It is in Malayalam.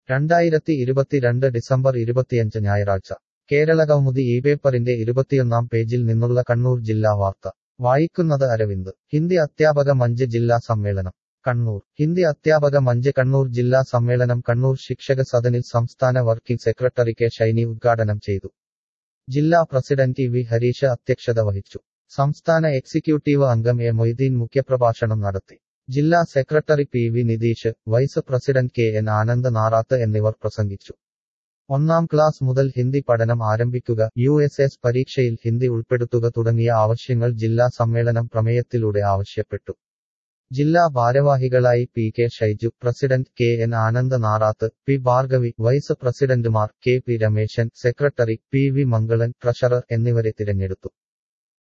രണ്ടായിരത്തി ഇരുപത്തിരണ്ട് ഡിസംബർ ഇരുപത്തിയഞ്ച് ഞായറാഴ്ച കേരളകൗമുദി ഈ പേപ്പറിന്റെ ഇരുപത്തിയൊന്നാം പേജിൽ നിന്നുള്ള കണ്ണൂർ ജില്ലാ വാർത്ത വായിക്കുന്നത് അരവിന്ദ് ഹിന്ദി അധ്യാപക മഞ്ച് ജില്ലാ സമ്മേളനം കണ്ണൂർ ഹിന്ദി അധ്യാപക മഞ്ച് കണ്ണൂർ ജില്ലാ സമ്മേളനം കണ്ണൂർ ശിക്ഷക സദനിൽ സംസ്ഥാന വർക്കിംഗ് സെക്രട്ടറി കെ ഷൈനി ഉദ്ഘാടനം ചെയ്തു ജില്ലാ പ്രസിഡന്റ് വി ഹരീഷ അധ്യക്ഷത വഹിച്ചു സംസ്ഥാന എക്സിക്യൂട്ടീവ് അംഗം എ മൊയ്തീൻ മുഖ്യപ്രഭാഷണം നടത്തി ജില്ലാ secretary P V Nitheesh vice president K N Anand Narath എന്നിവർ പ്രസംഗിച്ചു ഒന്നാം ക്ലാസ് മുതൽ ഹിന്ദി പഠനം ആരംഭിക്കുക യു എസ് എസ് പരീക്ഷയിൽ ഹിന്ദി ഉൾപ്പെടുത്തുക തുടങ്ങിയ ആവശ്യങ്ങൾ ജില്ലാ സമ്മേളനം പ്രമേയത്തിലൂടെ ആവശ്യപ്പെട്ടു ജില്ലാ ഭാരവാഹികളായി P K Shaiju president K N Anand Narath P Bhargavi vice പ്രസിഡന്റുമാർ K P Rameshan secretary P V Mangalan treasurer എന്നിവരെ തിരഞ്ഞെടുത്തു